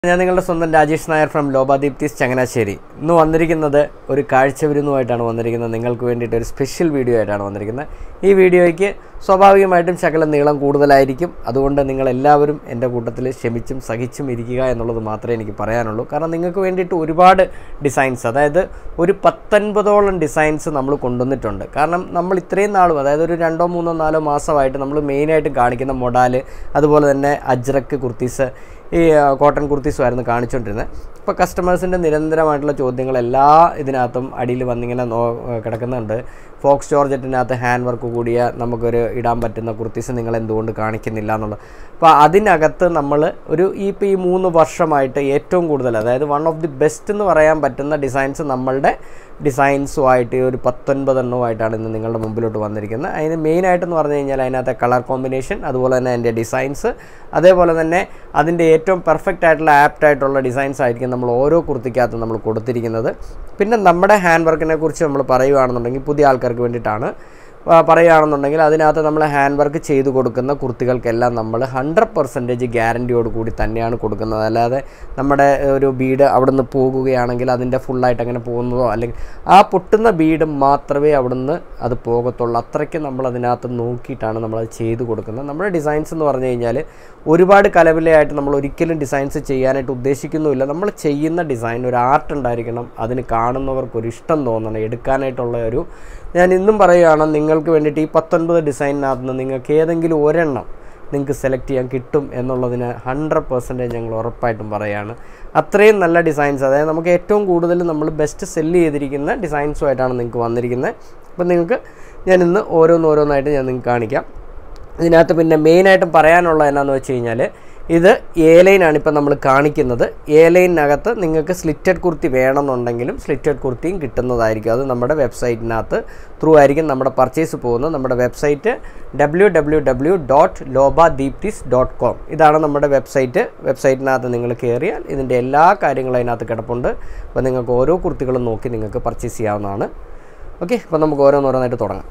ഞാൻ നിങ്ങളുടെ സ്വന്തം രാജേഷ് നായർ ഫ്രം ലോബാദീപ്തിസ് ചങ്ങനാശ്ശേരി ഇന്ന് വന്നിരിക്കുന്നത് ഒരു കാഴ്ച വിരുന്നുമായിട്ടാണ് വന്നിരിക്കുന്നത് നിങ്ങൾക്ക് വേണ്ടിയിട്ട് ഒരു സ്പെഷ്യൽ വീഡിയോ ആയിട്ടാണ് വന്നിരിക്കുന്നത് ഈ വീഡിയോയ്ക്ക് സ്വാഭാവികമായിട്ടും ശകലം നീളം കൂടുതലായിരിക്കും അതുകൊണ്ട് നിങ്ങൾ എല്ലാവരും എൻ്റെ കൂട്ടത്തിൽ ക്ഷമിച്ചും സഹിച്ചും ഇരിക്കുക എന്നുള്ളത് മാത്രമേ എനിക്ക് പറയാനുള്ളൂ കാരണം നിങ്ങൾക്ക് വേണ്ടിയിട്ട് ഒരുപാട് ഡിസൈൻസ് അതായത് ഒരു പത്തൊൻപതോളം ഡിസൈൻസ് നമ്മൾ കൊണ്ടുവന്നിട്ടുണ്ട് കാരണം നമ്മൾ ഇത്രയും നാളും അതായത് ഒരു രണ്ടോ മൂന്നോ നാലോ മാസമായിട്ട് നമ്മൾ മെയിനായിട്ട് കാണിക്കുന്ന മൊഡാല് അതുപോലെ തന്നെ അജ്രക്ക് കുർത്തീസ് ഈ ആ, കോട്ടൺ കുർത്തീസുമായിരുന്നു കാണിച്ചുകൊണ്ടിരുന്നത് ഇപ്പോൾ കസ്റ്റമേഴ്സിൻ്റെ നിരന്തരമായിട്ടുള്ള ചോദ്യങ്ങൾ എല്ലാ ഇതിനകത്തും അടിയിൽ വന്നിങ്ങനെ നോ കിടക്കുന്നുണ്ട് ഫോക്സ് ജോർജറ്റിനകത്ത് ഹാൻഡ് വർക്ക് കൂടിയ നമുക്കൊരു ഇടാൻ പറ്റുന്ന കുർത്തീസ് നിങ്ങൾ എന്തുകൊണ്ട് കാണിക്കുന്നില്ല എന്നുള്ളത് അപ്പോൾ അതിനകത്ത് നമ്മൾ ഒരു ഈ ഇപ്പോൾ ഈ മൂന്ന് വർഷമായിട്ട് ഏറ്റവും കൂടുതൽ അതായത് വൺ ഓഫ് ദി ബെസ്റ്റ് എന്ന് പറയാൻ പറ്റുന്ന ഡിസൈൻസ് നമ്മളുടെ ഡിസൈൻസുമായിട്ട് ഒരു പത്തൊൻപതെണ്ണവുമായിട്ടാണ് ഇന്ന് നിങ്ങളുടെ മുമ്പിലോട്ട് വന്നിരിക്കുന്നത് അതിന് മെയിനായിട്ടെന്ന് പറഞ്ഞു കഴിഞ്ഞാൽ അതിനകത്തെ കളർ കോമ്പിനേഷൻ അതുപോലെ തന്നെ അതിൻ്റെ ഡിസൈൻസ് അതേപോലെ തന്നെ അതിൻ്റെ ഏറ്റവും പെർഫെക്റ്റ് ആയിട്ടുള്ള ആപ്റ്റ് ആയിട്ടുള്ള ഡിസൈൻസ് ആയിരിക്കും നമ്മൾ ഓരോ കുർത്തിക്കകത്തും നമ്മൾ കൊടുത്തിരിക്കുന്നത് പിന്നെ നമ്മുടെ ഹാൻഡ് വർക്കിനെ കുറിച്ച് നമ്മൾ പറയുകയാണെന്നുണ്ടെങ്കിൽ പുതിയ ആൾക്കാർക്ക് വേണ്ടിയിട്ടാണ് ആ, പറയുകയാണെന്നുണ്ടെങ്കിൽ അതിനകത്ത് നമ്മൾ ഹാൻഡ് വർക്ക് ചെയ്ത് കൊടുക്കുന്ന കുർത്തികൾക്കെല്ലാം നമ്മൾ ഹൺഡ്രഡ് പെർസെൻറ്റേജ് ഗ്യാരൻറ്റിയോട് കൂടി തന്നെയാണ് കൊടുക്കുന്നത് അല്ലാതെ നമ്മുടെ ഒരു ബീഡ് അവിടെ നിന്ന് പോകുകയാണെങ്കിൽ അതിൻ്റെ ഫുള്ളായിട്ട് അങ്ങനെ പോകുന്നതോ അല്ലെങ്കിൽ ആ പൊട്ടുന്ന ബീഡ് മാത്രമേ അവിടുന്ന് അത് പോകത്തുള്ളൂ അത്രയ്ക്ക് നമ്മൾ അതിനകത്ത് നോക്കിയിട്ടാണ് നമ്മളത് ചെയ്ത് കൊടുക്കുന്നത് നമ്മുടെ ഡിസൈൻസ് എന്ന് പറഞ്ഞു കഴിഞ്ഞാൽ ഒരുപാട് കലവിലയായിട്ട് നമ്മൾ ഒരിക്കലും ഡിസൈൻസ് ചെയ്യാനായിട്ട് ഉദ്ദേശിക്കുന്നുമില്ല നമ്മൾ ചെയ്യുന്ന ഡിസൈൻ ഒരു ആർട്ട് ഉണ്ടായിരിക്കണം അതിന് കാണുന്നവർക്ക് ഒരു ഇഷ്ടം തോന്നണം എടുക്കാനായിട്ടുള്ള ഒരു ഞാൻ ഇന്നും പറയുകയാണ് നിങ്ങൾക്ക് വേണ്ടിയിട്ട് ഈ പത്തൊൻപത് ഡിസൈനിനകത്ത് നിന്ന് നിങ്ങൾക്ക് ഏതെങ്കിലും ഒരെണ്ണം നിങ്ങൾക്ക് സെലക്ട് ചെയ്യാൻ കിട്ടും എന്നുള്ളതിന് ഹൺഡ്രഡ് പെർസെൻറ്റേജ് ഞങ്ങൾ ഉറപ്പായിട്ടും പറയുകയാണ് അത്രയും നല്ല ഡിസൈൻസ് അതായത് നമുക്ക് ഏറ്റവും കൂടുതൽ നമ്മൾ ബെസ്റ്റ് സെല്ല് ചെയ്തിരിക്കുന്ന ഡിസൈൻസുമായിട്ടാണ് നിങ്ങൾക്ക് വന്നിരിക്കുന്നത് അപ്പോൾ നിങ്ങൾക്ക് ഞാൻ ഇന്ന് ഓരോന്നോരോന്നായിട്ട് ഞാൻ നിങ്ങൾക്ക് കാണിക്കാം ഇതിനകത്ത് പിന്നെ മെയിനായിട്ടും പറയാനുള്ളത് എന്നാന്ന് വെച്ച് കഴിഞ്ഞാൽ ഇത് എ ലൈനാണ് ഇപ്പം നമ്മൾ കാണിക്കുന്നത് എ ലൈനകത്ത് നിങ്ങൾക്ക് സ്ലിറ്റഡ് കുർത്തി വേണമെന്നുണ്ടെങ്കിലും സ്ലിറ്റഡ് കുർത്തിയും കിട്ടുന്നതായിരിക്കും അത് നമ്മുടെ വെബ്സൈറ്റിനകത്ത് ത്രൂ ആയിരിക്കും നമ്മുടെ പർച്ചേസ് പോകുന്നത് നമ്മുടെ website W W W dot Loba ദീപ്തിസ് dot com ഇതാണ് നമ്മുടെ വെബ്സൈറ്റ് വെബ്സൈറ്റിനകത്ത് നിങ്ങൾ കയറിയാൽ ഇതിൻ്റെ എല്ലാ കാര്യങ്ങളും അതിനകത്ത് കിടപ്പുണ്ട് അപ്പോൾ നിങ്ങൾക്ക് ഓരോ കുർത്തികളും നോക്കി നിങ്ങൾക്ക് പർച്ചേസ് ചെയ്യാവുന്നതാണ് ഓക്കെ അപ്പോൾ നമുക്ക് ഓരോന്നോരോന്നായിട്ട് തുടങ്ങാം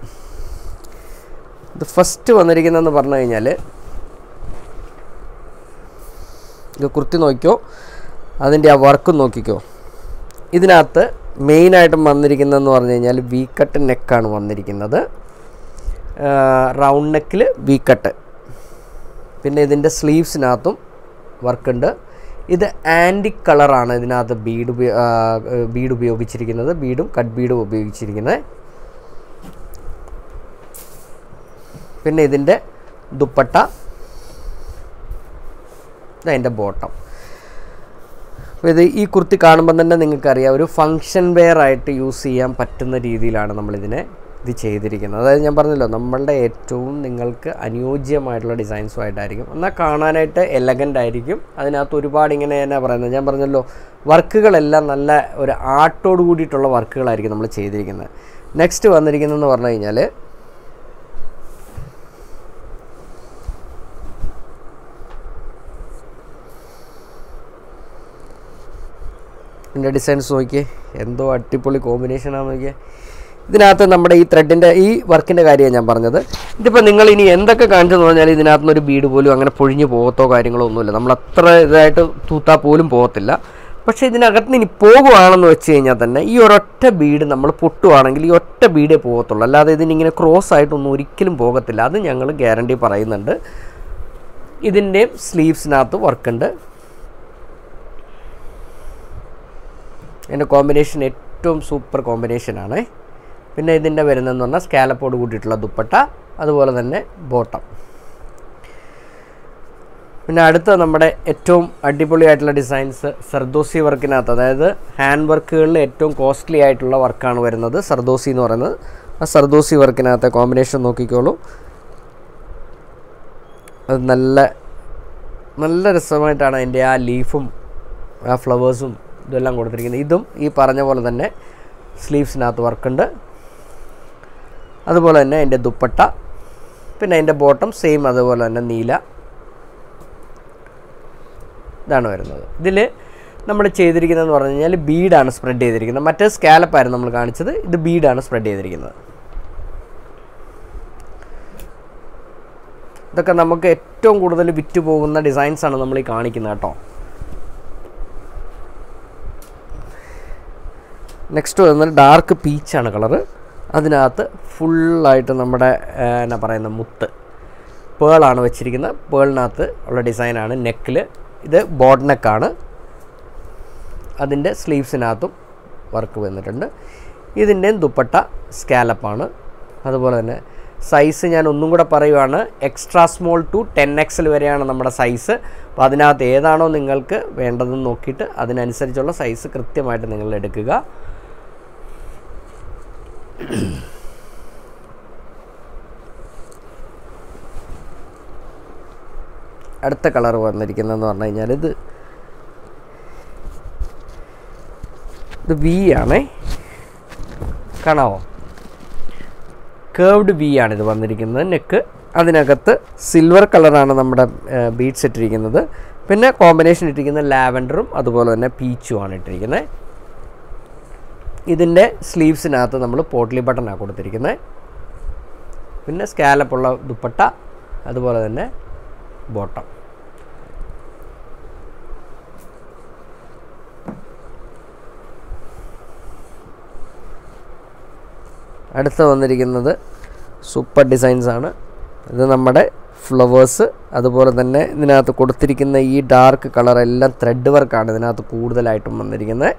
ഇത് ഫസ്റ്റ് വന്നിരിക്കുന്നതെന്ന് പറഞ്ഞു കഴിഞ്ഞാൽ ഇത് കുർത്തി നോക്കിക്കോ അതിൻ്റെ ആ വർക്ക് നോക്കിക്കോ ഇതിനകത്ത് മെയിനായിട്ടും വന്നിരിക്കുന്നതെന്ന് പറഞ്ഞു കഴിഞ്ഞാൽ വി കട്ട് നെക്കാണ് വന്നിരിക്കുന്നത് റൗണ്ട് നെക്കിൽ വി കട്ട് പിന്നെ ഇതിൻ്റെ സ്ലീവ്സിനകത്തും വർക്കുണ്ട് ഇത് ആൻറ്റിക് കളറാണ് ഇതിനകത്ത് ബീഡ് ബീഡ് ഉപയോഗിച്ചിരിക്കുന്നത് ബീഡും കട്ട് ബീഡും ഉപയോഗിച്ചിരിക്കുന്നത് പിന്നെ ഇതിൻ്റെ ദുപ്പട്ട അതിൻ്റെ ബോട്ടം അപ്പോൾ ഇത് ഈ കുർത്തി കാണുമ്പോൾ തന്നെ നിങ്ങൾക്കറിയാം ഒരു ഫങ്ഷൻ വെയർ ആയിട്ട് യൂസ് ചെയ്യാൻ പറ്റുന്ന രീതിയിലാണ് നമ്മളിതിനെ ഇത് ചെയ്തിരിക്കുന്നത് അതായത് ഞാൻ പറഞ്ഞല്ലോ നമ്മളുടെ ഏറ്റവും നിങ്ങൾക്ക് അനുയോജ്യമായിട്ടുള്ള ഡിസൈൻസുമായിട്ടായിരിക്കും എന്നാൽ കാണാനായിട്ട് എലഗൻ്റ് ആയിരിക്കും അതിനകത്ത് ഒരുപാട് ഇങ്ങനെ എന്നാ പറയുന്നത് ഞാൻ പറഞ്ഞല്ലോ വർക്കുകളെല്ലാം നല്ല ഒരു ആർട്ടോട് കൂടിയിട്ടുള്ള വർക്കുകളായിരിക്കും നമ്മൾ ചെയ്തിരിക്കുന്നത് നെക്സ്റ്റ് വന്നിരിക്കുന്നതെന്ന് പറഞ്ഞു കഴിഞ്ഞാൽ ഇതിൻ്റെ ഡിസൈൻസ് നോക്കിയേ എന്തോ അടിപൊളി കോമ്പിനേഷനാണെന്ന് നോക്കിയേ ഇതിനകത്ത് നമ്മുടെ ഈ ത്രെഡിൻ്റെ ഈ വർക്കിൻ്റെ കാര്യമാണ് ഞാൻ പറഞ്ഞത് ഇതിപ്പോൾ നിങ്ങൾ ഇനി എന്തൊക്കെ കാണിച്ചെന്ന് പറഞ്ഞാൽ ഇതിനകത്ത് നിന്ന് ഒരു ബീഡ് പോലും അങ്ങനെ പൊഴിഞ്ഞു പോകത്തോ കാര്യങ്ങളോ ഒന്നുമില്ല നമ്മൾ അത്ര ഇതായിട്ട് തൂത്താൽ പോലും പോകത്തില്ല പക്ഷേ ഇതിനകത്ത് നിന്ന് ഇനി പോകുവാണെന്ന് വെച്ച് കഴിഞ്ഞാൽ തന്നെ ഈ ഒരൊറ്റ ബീഡ് നമ്മൾ പൊട്ടുവാണെങ്കിൽ ഈ ഒറ്റ ബീഡേ പോകത്തുള്ളൂ അല്ലാതെ ഇതിനിങ്ങനെ ക്രോസ് ആയിട്ടൊന്നും ഒരിക്കലും പോകത്തില്ല അത് ഞങ്ങൾ ഗ്യാരണ്ടി പറയുന്നുണ്ട് ഇതിൻ്റെയും സ്ലീവ്സിനകത്ത് വർക്കുണ്ട് ഇതിൻ്റെ കോമ്പിനേഷൻ ഏറ്റവും സൂപ്പർ കോമ്പിനേഷനാണ് പിന്നെ ഇതിൻ്റെ വരുന്നതെന്ന് പറഞ്ഞാൽ സ്കാലപ്പോട് കൂട്ടിയിട്ടുള്ള ദുപ്പട്ട അതുപോലെ തന്നെ ബോട്ടം പിന്നെ അടുത്ത നമ്മുടെ ഏറ്റവും അടിപൊളിയായിട്ടുള്ള ഡിസൈൻസ് സർദോസി വർക്കിനകത്ത് അതായത് ഹാൻഡ് വർക്കുകളിൽ ഏറ്റവും കോസ്റ്റ്ലി ആയിട്ടുള്ള വർക്കാണ് വരുന്നത് സർദോസി എന്ന് പറയുന്നത് ആ സർദോസി വർക്കിനകത്തെ കോമ്പിനേഷൻ നോക്കിക്കോളൂ അത് നല്ല നല്ല രസമായിട്ടാണ് അതിൻ്റെ ആ ലീഫും ആ ഫ്ലവേഴ്സും ഇതെല്ലാം കൊടുത്തിരിക്കുന്നത് ഇതും ഈ പറഞ്ഞ പോലെ തന്നെ സ്ലീവ്സിനകത്ത് വർക്കുണ്ട് അതുപോലെ തന്നെ അതിൻ്റെ ദുപ്പട്ട പിന്നെ അതിൻ്റെ ബോട്ടം സെയിം അതുപോലെ തന്നെ നീല ഇതാണ് വരുന്നത് ഇതിൽ നമ്മൾ ചെയ്തിരിക്കുന്നതെന്ന് പറഞ്ഞു കഴിഞ്ഞാൽ ബീഡാണ് സ്പ്രെഡ് ചെയ്തിരിക്കുന്നത് മറ്റേ സ്കാലപ്പായിരുന്നു നമ്മൾ കാണിച്ചത് ഇത് ബീഡാണ് സ്പ്രെഡ് ചെയ്തിരിക്കുന്നത് ഇതൊക്കെ നമുക്ക് ഏറ്റവും കൂടുതൽ വിറ്റ് പോകുന്ന ഡിസൈൻസാണ് നമ്മൾ ഈ കാണിക്കുന്നത് കേട്ടോ നെക്സ്റ്റ് വരുന്നത് ഡാർക്ക് പീച്ചാണ് കളറ് അതിനകത്ത് ഫുള്ളായിട്ട് നമ്മുടെ ആ, എന്നാ പറയുന്ന മുത്ത് പേളാണ് വെച്ചിരിക്കുന്നത് പേളിനകത്ത് ഉള്ള ഡിസൈനാണ് നെക്കിൽ ഇത് ബോട്ട് നെക്കാണ് അതിൻ്റെ സ്ലീവ്സിനകത്തും വർക്ക് വന്നിട്ടുണ്ട് ഇതിൻ്റെയും ദുപ്പട്ട സ്കാലപ്പാണ് അതുപോലെ തന്നെ സൈസ് ഞാൻ ഒന്നും കൂടെ പറയുവാണ് extra small to ten XL വരെയാണ് നമ്മുടെ സൈസ് അപ്പോൾ അതിനകത്ത് ഏതാണോ നിങ്ങൾക്ക് വേണ്ടതെന്ന് നോക്കിയിട്ട് അതിനനുസരിച്ചുള്ള സൈസ് കൃത്യമായിട്ട് നിങ്ങൾ എടുക്കുക അടുത്ത കളർ വന്നിരിക്കുന്നതെന്ന് പറഞ്ഞു കഴിഞ്ഞാൽ ഇത് ഇത് വി ആണേ കാണാവോ കേർവ്ഡ് വി ആണ് ഇത് വന്നിരിക്കുന്നത് നെക്ക് അതിനകത്ത് സിൽവർ കളറാണ് നമ്മുടെ ബീഡ്സ് ഇട്ടിരിക്കുന്നത് പിന്നെ കോമ്പിനേഷൻ ഇട്ടിരിക്കുന്നത് ലാവൻഡറും അതുപോലെ തന്നെ പീച്ചുമാണ് ഇട്ടിരിക്കുന്നത് ഇതിൻ്റെ സ്ലീവ്സിനകത്ത് നമ്മൾ പോട്ട്ലി ബട്ടണാണ് കൊടുത്തിരിക്കുന്നത് പിന്നെ സ്കാലപ്പുള്ള ദുപ്പട്ട അതുപോലെ തന്നെ ബോട്ടം അടുത്ത വന്നിരിക്കുന്നത് സൂപ്പർ ഡിസൈൻസ് ആണ് ഇത് നമ്മുടെ ഫ്ലവേഴ്സ് അതുപോലെ തന്നെ ഇതിനകത്ത് കൊടുത്തിരിക്കുന്ന ഈ ഡാർക്ക് കളർ എല്ലാം ത്രെഡ് വർക്കാണ് ഇതിനകത്ത് കൂടുതലായിട്ടും വന്നിരിക്കുന്നത്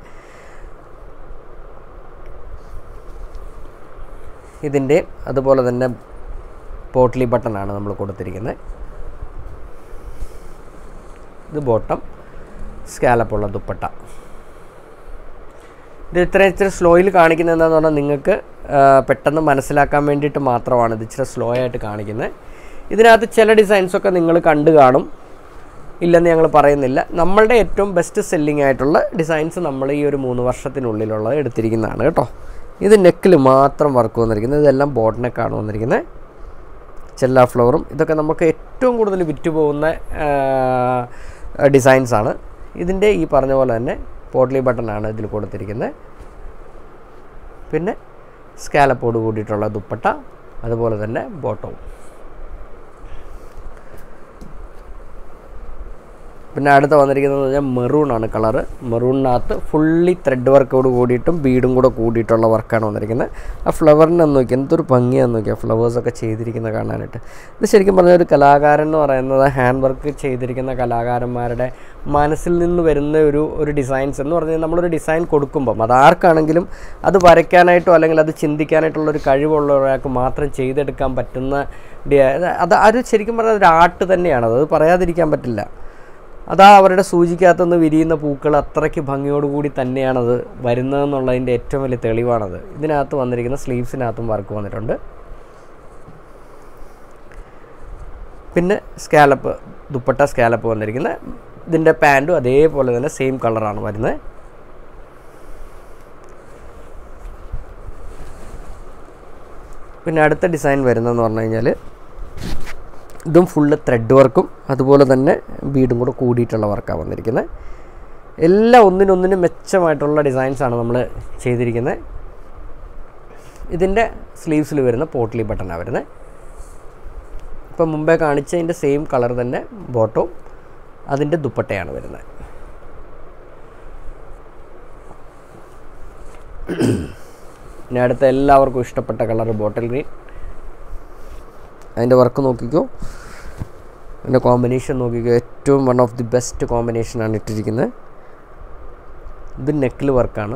ഇതിൻ്റെ അതുപോലെ തന്നെ പോട്ട്ലി ബട്ടണാണ് നമ്മൾ കൊടുത്തിരിക്കുന്നത് ഇത് ബോട്ടം സ്കാലപ്പുള്ള ദുപ്പട്ട ഇത് ഇത്ര ഇച്ചിരി സ്ലോയിൽ കാണിക്കുന്നത് എന്താണെന്ന് പറഞ്ഞാൽ നിങ്ങൾക്ക് ആ, പെട്ടെന്ന് മനസ്സിലാക്കാൻ വേണ്ടിയിട്ട് മാത്രമാണ് ഇത് ഇച്ചിരി സ്ലോ ആയിട്ട് കാണിക്കുന്നത് ഇതിനകത്ത് ചില ഡിസൈൻസൊക്കെ നിങ്ങൾ കണ്ടു കാണും ഇല്ലെന്ന് ഞങ്ങൾ പറയുന്നില്ല നമ്മളുടെ ഏറ്റവും ബെസ്റ്റ് സെല്ലിംഗ് ആയിട്ടുള്ള ഡിസൈൻസ് നമ്മൾ ഈ ഒരു മൂന്ന് വർഷത്തിനുള്ളിലുള്ളത് എടുത്തിരിക്കുന്നതാണ് കേട്ടോ ഇത് നെക്കിൽ മാത്രം വർക്ക് വന്നിരിക്കുന്നത് ഇതെല്ലാം ബോട്ട് നെക്കാണ് വന്നിരിക്കുന്നത് ചെല്ലാ ഫ്ലവറും ഇതൊക്കെ നമുക്ക് ഏറ്റവും കൂടുതൽ വിറ്റ് പോകുന്ന ഡിസൈൻസ് ആണ് ഇതിൻ്റെ ഈ പറഞ്ഞ പോലെ തന്നെ പോട്ട്ലി ബട്ടണാണ് ഇതിൽ കൊടുത്തിരിക്കുന്നത് പിന്നെ സ്കാലപ്പോട് കൂടിയിട്ടുള്ള ദുപ്പട്ട അതുപോലെ തന്നെ ബോട്ടവും പിന്നെ അടുത്ത വന്നിരിക്കുന്നത് പറഞ്ഞാൽ മെറൂൺ ആണ് കളറ് മെറൂണിനകത്ത് ഫുള്ളി ത്രെഡ് വർക്കോട് കൂടിയിട്ടും ബീഡും കൂടെ കൂടിയിട്ടുള്ള വർക്കാണ് വന്നിരിക്കുന്നത് ആ ഫ്ലവറിനെ നോക്കി എന്തൊരു ഭംഗിയാന്ന് നോക്കിയാൽ ഫ്ലവേഴ്സൊക്കെ ചെയ്തിരിക്കുന്നത് കാണാനായിട്ട് ഇത് ശരിക്കും പറഞ്ഞാൽ ഒരു കലാകാരൻ എന്ന് പറയുന്നത് ഹാൻഡ് വർക്ക് ചെയ്തിരിക്കുന്ന കലാകാരന്മാരുടെ മനസ്സിൽ നിന്ന് വരുന്ന ഒരു ഒരു ഡിസൈൻസ് എന്ന് പറഞ്ഞാൽ നമ്മളൊരു ഡിസൈൻ കൊടുക്കുമ്പം അത് ആർക്കാണെങ്കിലും അത് വരയ്ക്കാനായിട്ടോ അല്ലെങ്കിൽ അത് ചിന്തിക്കാനായിട്ടുള്ള ഒരു കഴിവുള്ള ഒരാൾക്ക് മാത്രം ചെയ്തെടുക്കാൻ പറ്റുന്ന ഡി- അത് അത് ശരിക്കും പറഞ്ഞാൽ ഒരു ആർട്ട് തന്നെയാണ് അത് പറയാതിരിക്കാൻ പറ്റില്ല അതാ അവരുടെ സൂചിക്കകത്തുനിന്ന് വിരിയുന്ന പൂക്കൾ അത്രയ്ക്ക് ഭംഗിയോടുകൂടി തന്നെയാണത് വരുന്നതെന്നുള്ളതിൻ്റെ ഏറ്റവും വലിയ തെളിവാണത് ഇതിനകത്ത് വന്നിരിക്കുന്ന സ്ലീവ്സിനകത്തും വർക്ക് വന്നിട്ടുണ്ട് പിന്നെ സ്കാലപ്പ് ദുപ്പട്ട സ്കാലപ്പ് വന്നിരിക്കുന്നത് ഇതിൻ്റെ പാൻറ്റും അതേപോലെ തന്നെ സെയിം കളറാണ് വരുന്നത് പിന്നെ അടുത്ത ഡിസൈൻ വരുന്നതെന്ന് പറഞ്ഞു കഴിഞ്ഞാൽ ഇതും ഫുള്ള് ത്രെഡ് വർക്കും അതുപോലെ തന്നെ ബീഡും കൂടെ കൂടിയിട്ടുള്ള വർക്കാണ് വന്നിരിക്കുന്നത് എല്ലാം ഒന്നിനൊന്നിനും മെച്ചമായിട്ടുള്ള ഡിസൈൻസാണ് നമ്മൾ ചെയ്തിരിക്കുന്നത് ഇതിൻ്റെ സ്ലീവ്സിൽ വരുന്ന പോട്ട്ലി ബട്ടണാണ് വരുന്നത് ഇപ്പം മുമ്പേ കാണിച്ചതിൻ്റെ സെയിം കളർ തന്നെ ബോട്ടവും അതിൻ്റെ ദുപ്പട്ടയാണ് വരുന്നത് പിന്നെ അടുത്ത എല്ലാവർക്കും ഇഷ്ടപ്പെട്ട കളർ ബോട്ടിൽ ഗ്രീൻ അതിൻ്റെ വർക്ക് നോക്കിക്കോ അതിൻ്റെ കോമ്പിനേഷൻ നോക്കിക്കോ ഏറ്റവും വൺ ഓഫ് ദി ബെസ്റ്റ് കോമ്പിനേഷനാണ് ഇട്ടിരിക്കുന്നത് ഇത് നെക്കിൽ വർക്കാണ്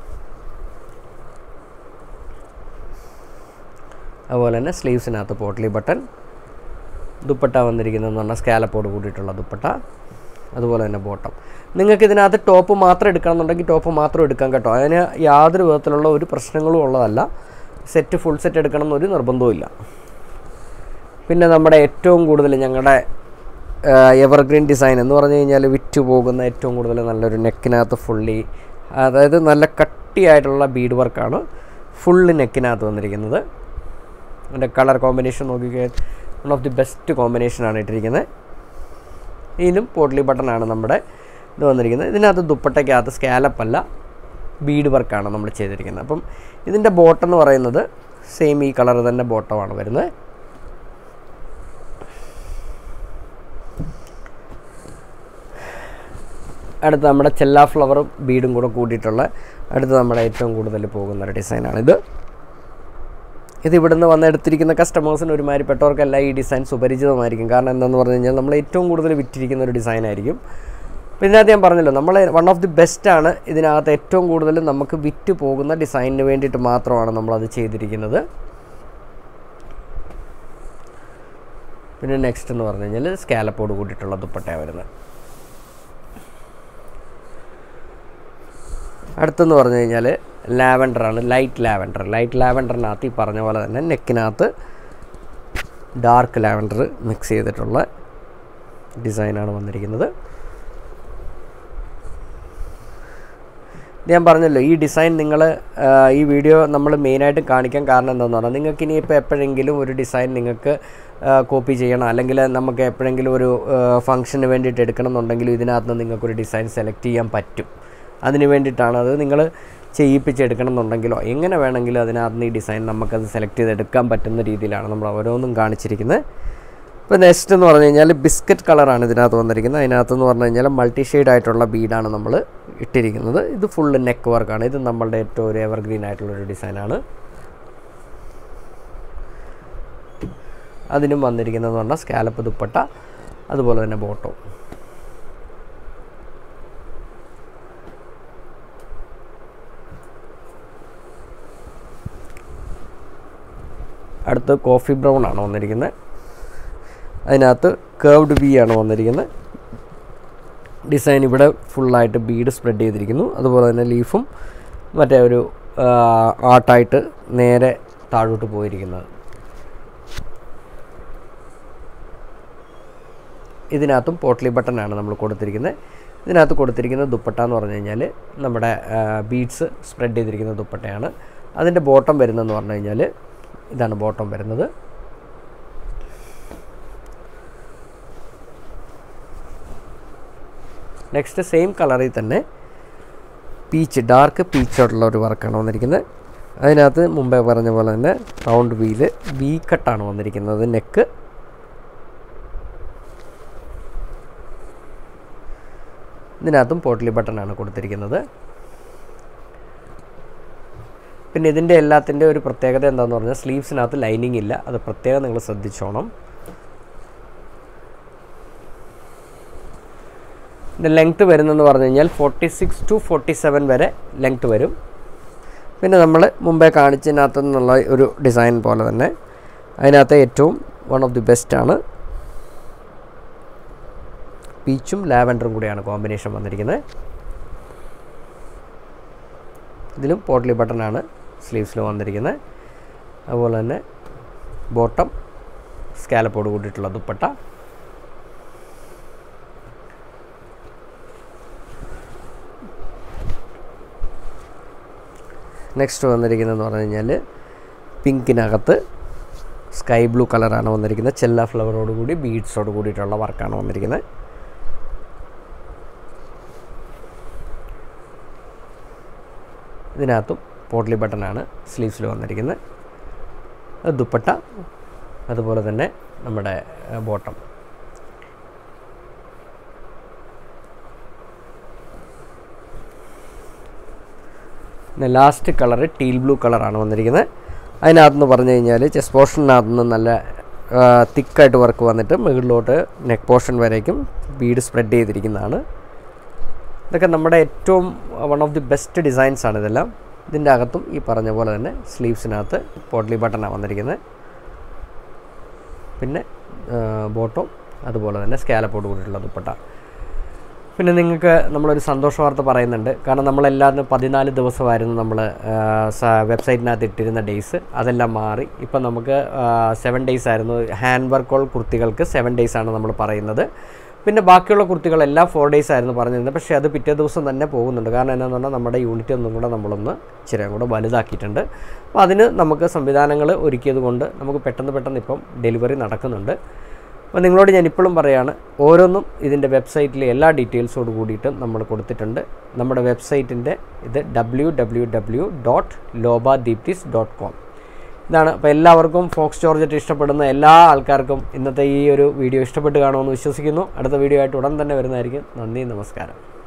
അതുപോലെ തന്നെ സ്ലീവ്സിനകത്ത് പോട്ട്ലി ബട്ടൺ ദുപ്പട്ട വന്നിരിക്കുന്നതെന്ന് പറഞ്ഞാൽ സ്കാലപ്പോട് കൂടിയിട്ടുള്ള ദുപ്പട്ട അതുപോലെ തന്നെ ബോട്ടം നിങ്ങൾക്ക് ഇതിനകത്ത് ടോപ്പ് മാത്രം എടുക്കണം എന്നുണ്ടെങ്കിൽ ടോപ്പ് മാത്രം എടുക്കാം കേട്ടോ അതിന് യാതൊരു വിധത്തിലുള്ള ഒരു പ്രശ്നങ്ങളും ഉള്ളതല്ല സെറ്റ് ഫുൾ സെറ്റ് എടുക്കണം എന്നൊരു നിർബന്ധവും ഇല്ല പിന്നെ നമ്മുടെ ഏറ്റവും കൂടുതൽ ഞങ്ങളുടെ എവർഗ്രീൻ ഡിസൈൻ എന്ന് പറഞ്ഞു കഴിഞ്ഞാൽ വിറ്റ് പോകുന്ന ഏറ്റവും കൂടുതൽ നല്ലൊരു നെക്കിനകത്ത് ഫുള്ളി അതായത് നല്ല കട്ടിയായിട്ടുള്ള ബീഡ് വർക്കാണ് ഫുള്ള് നെക്കിനകത്ത് വന്നിരിക്കുന്നത് അതിൻ്റെ കളർ കോമ്പിനേഷൻ നോക്കിക്കഴിഞ്ഞാൽ വൺ ഓഫ് ദി ബെസ്റ്റ് കോമ്പിനേഷനാണ് ഇട്ടിരിക്കുന്നത് ഇതിലും പോട്ട്ലി ബട്ടണാണ് നമ്മുടെ ഇത് വന്നിരിക്കുന്നത് ഇതിനകത്ത് ദുപ്പട്ടയ്ക്കകത്ത് സ്കാലപ്പല്ല ബീഡ് വർക്കാണ് നമ്മൾ ചെയ്തിരിക്കുന്നത് അപ്പം ഇതിൻ്റെ ബോട്ടം എന്ന് പറയുന്നത് സെയിം ഈ കളർ തന്നെ ബോട്ടമാണ് വരുന്നത് അടുത്ത നമ്മുടെ ചെല്ലാ ഫ്ലവറും ബീഡും കൂടെ കൂടിയിട്ടുള്ള അടുത്ത് നമ്മുടെ ഏറ്റവും കൂടുതൽ പോകുന്ന ഒരു ഡിസൈനാണിത് ഇത് ഇവിടുന്ന് വന്നെടുത്തിരിക്കുന്ന കസ്റ്റമേഴ്സിന് ഒരുമാതിരിപ്പെട്ടവർക്കെല്ലാം ഈ ഡിസൈൻ സുപരിചിതമായിരിക്കും കാരണം എന്താണെന്ന് പറഞ്ഞു കഴിഞ്ഞാൽ നമ്മൾ ഏറ്റവും കൂടുതൽ വിറ്റിരിക്കുന്ന ഒരു ഡിസൈൻ ആയിരിക്കും അപ്പോൾ ഇതിനകത്ത് ഞാൻ പറഞ്ഞല്ലോ നമ്മൾ വൺ ഓഫ് ദി ബെസ്റ്റ് ആണ് ഇതിനകത്ത് ഏറ്റവും കൂടുതൽ നമുക്ക് വിറ്റ് പോകുന്ന ഡിസൈനിന് വേണ്ടിയിട്ട് മാത്രമാണ് നമ്മളത് ചെയ്തിരിക്കുന്നത് പിന്നെ നെക്സ്റ്റ് എന്ന് പറഞ്ഞു കഴിഞ്ഞാൽ സ്കാലപ്പോട് കൂടിയിട്ടുള്ള ദുപ്പട്ടയാണ് വരുന്നത് അടുത്തെന്ന് പറഞ്ഞു കഴിഞ്ഞാൽ ലാവൻഡറാണ് ലൈറ്റ് ലാവൻഡർ ലൈറ്റ് ലാവൻഡറിനകത്ത് ഈ പറഞ്ഞ പോലെ തന്നെ നെക്കിനകത്ത് ഡാർക്ക് ലാവൻഡർ മിക്സ് ചെയ്തിട്ടുള്ള ഡിസൈനാണ് വന്നിരിക്കുന്നത് ഞാൻ പറഞ്ഞല്ലോ ഈ ഡിസൈൻ നിങ്ങൾ ഈ വീഡിയോ നമ്മൾ മെയിനായിട്ട് കാണിക്കാൻ കാരണം എന്താണെന്ന് പറഞ്ഞാൽ നിങ്ങൾക്ക് ഇനിയിപ്പോൾ എപ്പോഴെങ്കിലും ഒരു ഡിസൈൻ നിങ്ങൾക്ക് കോപ്പി ചെയ്യണം അല്ലെങ്കിൽ നമുക്ക് എപ്പോഴെങ്കിലും ഒരു ഫംഗ്ഷന് വേണ്ടിയിട്ട് എടുക്കണം എന്നുണ്ടെങ്കിലും ഇതിനകത്ത് നിങ്ങൾക്കൊരു ഡിസൈൻ സെലക്ട് ചെയ്യാൻ പറ്റും അതിന് വേണ്ടിയിട്ടാണ് അത് നിങ്ങൾ ചെയ്യിപ്പിച്ചെടുക്കണം എന്നുണ്ടെങ്കിലോ എങ്ങനെ വേണമെങ്കിലും അതിനകത്ത് നിന്ന് ഈ ഡിസൈൻ നമുക്കത് സെലക്ട് ചെയ്തെടുക്കാൻ പറ്റുന്ന രീതിയിലാണ് നമ്മൾ ഓരോന്നും കാണിച്ചിരിക്കുന്നത് ഇപ്പോൾ നെക്സ്റ്റ് എന്ന് പറഞ്ഞു കഴിഞ്ഞാൽ ബിസ്ക്കറ്റ് കളറാണ് ഇതിനകത്ത് വന്നിരിക്കുന്നത് അതിനകത്ത് എന്ന് പറഞ്ഞു കഴിഞ്ഞാൽ മൾട്ടി ഷെയ്ഡ് ആയിട്ടുള്ള ബീഡാണ് നമ്മൾ ഇട്ടിരിക്കുന്നത് ഇത് ഫുള്ള് നെക്ക് വർക്കാണ് ഇത് നമ്മളുടെ ഏറ്റവും ഒരു എവർഗ്രീൻ ആയിട്ടുള്ളൊരു ഡിസൈനാണ് അതിനും വന്നിരിക്കുന്നതെന്ന് പറഞ്ഞാൽ സ്കാലപ്പ് ദുപ്പട്ട അതുപോലെ തന്നെ ബോട്ടോ അടുത്ത് കോഫി ബ്രൗൺ ആണ് വന്നിരിക്കുന്നത് അതിനകത്ത് കേർവ്ഡ് വി ആണ് വന്നിരിക്കുന്നത് ഡിസൈൻ ഇവിടെ ഫുള്ളായിട്ട് ബീഡ് സ്പ്രെഡ് ചെയ്തിരിക്കുന്നു അതുപോലെ തന്നെ ലീഫും മറ്റേ ഒരു ആർട്ടായിട്ട് നേരെ താഴോട്ട് പോയിരിക്കുന്നത് ഇതിനകത്തും പോട്ട്ലി ബട്ടനാണ് നമ്മൾ കൊടുത്തിരിക്കുന്നത് ഇതിനകത്ത് കൊടുത്തിരിക്കുന്ന ദുപ്പട്ട എന്ന് പറഞ്ഞു കഴിഞ്ഞാൽ നമ്മുടെ ബീഡ്സ് സ്പ്രെഡ് ചെയ്തിരിക്കുന്ന ദുപ്പട്ടയാണ് അതിൻ്റെ ബോട്ടം വരുന്നതെന്ന് പറഞ്ഞു കഴിഞ്ഞാൽ ഇതാണ് ബോട്ടം വരുന്നത് നെക്സ്റ്റ് സെയിം കളറിൽ തന്നെ പീച്ച് ഡാർക്ക് പീച്ചോട്ടുള്ള ഒരു വർക്കാണ് വന്നിരിക്കുന്നത് അതിനകത്ത് മുമ്പേ പറഞ്ഞ പോലെ തന്നെ റൗണ്ട് വീല് വി കട്ടാണ് വന്നിരിക്കുന്നത് നെക്ക് ഇതിനകത്തും പോട്ട്ലി ബട്ടണാണ് കൊടുത്തിരിക്കുന്നത് പിന്നെ ഇതിൻ്റെ എല്ലാത്തിൻ്റെ ഒരു പ്രത്യേകത എന്താണെന്ന് പറഞ്ഞാൽ സ്ലീവ്സിനകത്ത് ലൈനിങ് ഇല്ല അത് പ്രത്യേകം നിങ്ങൾ ശ്രദ്ധിച്ചോണം ഇതിൻ്റെ ലെങ്ത്ത് വരുന്നതെന്ന് പറഞ്ഞു കഴിഞ്ഞാൽ forty six to forty seven വരെ ലെങ്ത്ത് വരും പിന്നെ നമ്മൾ മുമ്പേ കാണിച്ചതിനകത്തു നിന്നുള്ള ഒരു ഡിസൈൻ പോലെ തന്നെ അതിനകത്ത് ഏറ്റവും വൺ ഓഫ് ദി ബെസ്റ്റ് ആണ് പീച്ചും ലാവൻഡറും കൂടിയാണ് കോമ്പിനേഷൻ വന്നിരിക്കുന്നത് ഇതിലും പോട്ട്ലി ബട്ടണാണ് സ്ലീവ്സിൽ വന്നിരിക്കുന്നത് അതുപോലെ തന്നെ ബോട്ടം സ്കാലപ്പോട് കൂടിയിട്ടുള്ള ദുപ്പട്ട നെക്സ്റ്റ് വന്നിരിക്കുന്നതെന്ന് പറഞ്ഞു കഴിഞ്ഞാൽ പിങ്കിനകത്ത് സ്കൈ ബ്ലൂ കളറാണ് വന്നിരിക്കുന്നത് ചെല്ല ഫ്ലവറോട് കൂടി ബീഡ്സോട് കൂടിയിട്ടുള്ള വർക്കാണ് വന്നിരിക്കുന്നത് ഇതിനകത്തും പോട്ട്ലി ബട്ടണാണ് സ്ലീവ്സിൽ വന്നിരിക്കുന്നത് അത് ദുപ്പട്ട അതുപോലെ തന്നെ നമ്മുടെ ബോട്ടം പിന്നെ ലാസ്റ്റ് കളറ് ടീൽ ബ്ലൂ കളറാണ് വന്നിരിക്കുന്നത് അതിനകത്തുനിന്ന് പറഞ്ഞു കഴിഞ്ഞാൽ ചെസ്റ്റ് പോർഷനകത്ത് നിന്ന് നല്ല തിക്കായിട്ട് വർക്ക് വന്നിട്ട് മുകളിലോട്ട് നെക്ക് പോർഷൻ വരേക്കും ബീഡ് സ്പ്രെഡ് ചെയ്തിരിക്കുന്നതാണ് ഇതൊക്കെ നമ്മുടെ ഏറ്റവും one of the best designs ആണ് ഇതെല്ലാം ഇതിൻ്റെ അകത്തും ഈ പറഞ്ഞ പോലെ തന്നെ സ്ലീവ്സിനകത്ത് പോട്ട്ലി ബട്ടണാണ് വന്നിരിക്കുന്നത് പിന്നെ ബോട്ടോ അതുപോലെ തന്നെ സ്കാലപ്പോട് കൂടിയിട്ടുള്ള ദുപ്പട്ട പിന്നെ നിങ്ങൾക്ക് നമ്മളൊരു സന്തോഷ വാർത്ത പറയുന്നുണ്ട് കാരണം നമ്മളെല്ലാവരും പതിനാല് ദിവസമായിരുന്നു നമ്മൾ വെബ്സൈറ്റിനകത്ത് ഇട്ടിരുന്ന ഡേയ്സ് അതെല്ലാം മാറി ഇപ്പം നമുക്ക് സെവൻ ഡേയ്സ് ആയിരുന്നു ഹാൻഡ് വർക്കോൾ കുർത്തികൾക്ക് സെവൻ ഡേയ്സ് ആണ് നമ്മൾ പറയുന്നത് പിന്നെ ബാക്കിയുള്ള കുർത്തികളെല്ലാം ഫോർ ഡേയ്സ് ആയിരുന്നു പറഞ്ഞിരുന്നത് പക്ഷേ അത് പിറ്റേ ദിവസം തന്നെ പോകുന്നുണ്ട് കാരണം എന്താണെന്ന് പറഞ്ഞാൽ നമ്മുടെ യൂണിറ്റ് ഒന്നും കൂടെ നമ്മളൊന്ന് ഇച്ചിരി കൂടെ വലുതാക്കിയിട്ടുണ്ട് അപ്പോൾ അതിന് നമുക്ക് സംവിധാനങ്ങൾ ഒരുക്കിയത് കൊണ്ട് നമുക്ക് പെട്ടെന്ന് പെട്ടെന്ന് ഇപ്പം ഡെലിവറി നടക്കുന്നുണ്ട് അപ്പോൾ നിങ്ങളോട് ഞാൻ ഇപ്പോഴും പറയുകയാണ് ഓരോന്നും ഇതിൻ്റെ വെബ്സൈറ്റിലെ എല്ലാ ഡീറ്റെയിൽസോട് കൂടിയിട്ടും നമ്മൾ കൊടുത്തിട്ടുണ്ട് നമ്മുടെ വെബ്സൈറ്റിൻ്റെ ഇത് W W W dot Loba ദീപ്തിസ് dot com ഇതാണ് അപ്പോൾ എല്ലാവർക്കും ഫോക്സ് ജോർജറ്റ് ഇഷ്ടപ്പെടുന്ന എല്ലാ ആൾക്കാർക്കും ഇന്നത്തെ ഈ ഒരു വീഡിയോ ഇഷ്ടപ്പെട്ട് കാണുമെന്ന് വിശ്വസിക്കുന്നു അടുത്ത വീഡിയോ ആയിട്ട് ഉടൻ തന്നെ വരുന്നതായിരിക്കും നന്ദി നമസ്കാരം